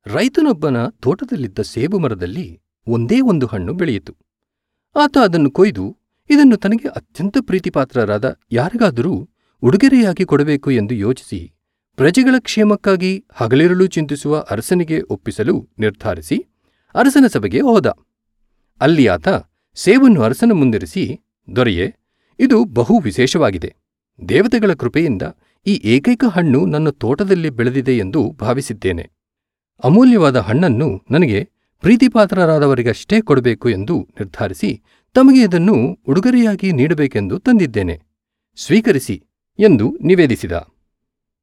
ರೈತನೊಬ್ಬನ ತೋಟದಲ್ಲಿದ್ದ ಸೇಬು ಮರದಲ್ಲಿ ಒಂದೇ ಒಂದು ಹಣ್ಣು ಬೆಳೆಯಿತು ಆತ ಅದನ್ನು ಕೊಯ್ದು ಇದನ್ನು ತನಗೆ ಅತ್ಯಂತ ಪ್ರೀತಿಪಾತ್ರರಾದ ಯಾರಿಗಾದರೂ ಉಡುಗೊರೆಯಾಗಿ ಕೊಡಬೇಕು ಎಂದು ಯೋಚಿಸಿ ಪ್ರಜೆಗಳ ಕ್ಷೇಮಕ್ಕಾಗಿ ಹಗಲಿರುಳು ಚಿಂತಿಸುವ ಅರಸನಿಗೆ ಒಪ್ಪಿಸಲು ನಿರ್ಧರಿಸಿ ಅರಸನ ಸಭೆಗೆ ಹೋದ ಅಲ್ಲಿ ಆತ ಸೇಬನ್ನು ಅರಸನ ಮುಂದಿರಿಸಿ ದೊರೆಯೇ ಇದು ಬಹು ವಿಶೇಷವಾಗಿದೆ ದೇವತೆಗಳ ಕೃಪೆಯಿಂದ ಈ ಏಕೈಕ ಹಣ್ಣು ನನ್ನ ತೋಟದಲ್ಲಿ ಬೆಳೆದಿದೆ ಎಂದು ಭಾವಿಸಿದ್ದೇನೆ ಅಮೂಲ್ಯವಾದ ಹಣ್ಣನ್ನು ನನಗೆ ಪ್ರೀತಿಪಾತ್ರರಾದವರಿಗಷ್ಟೇ ಕೊಡಬೇಕು ಎಂದು ನಿರ್ಧರಿಸಿ ತಮಗೆ ಇದನ್ನು ಉಡುಗೊರೆಯಾಗಿ ನೀಡಬೇಕೆಂದು ತಂದಿದ್ದೇನೆ ಸ್ವೀಕರಿಸಿ ಎಂದು ನಿವೇದಿಸಿದ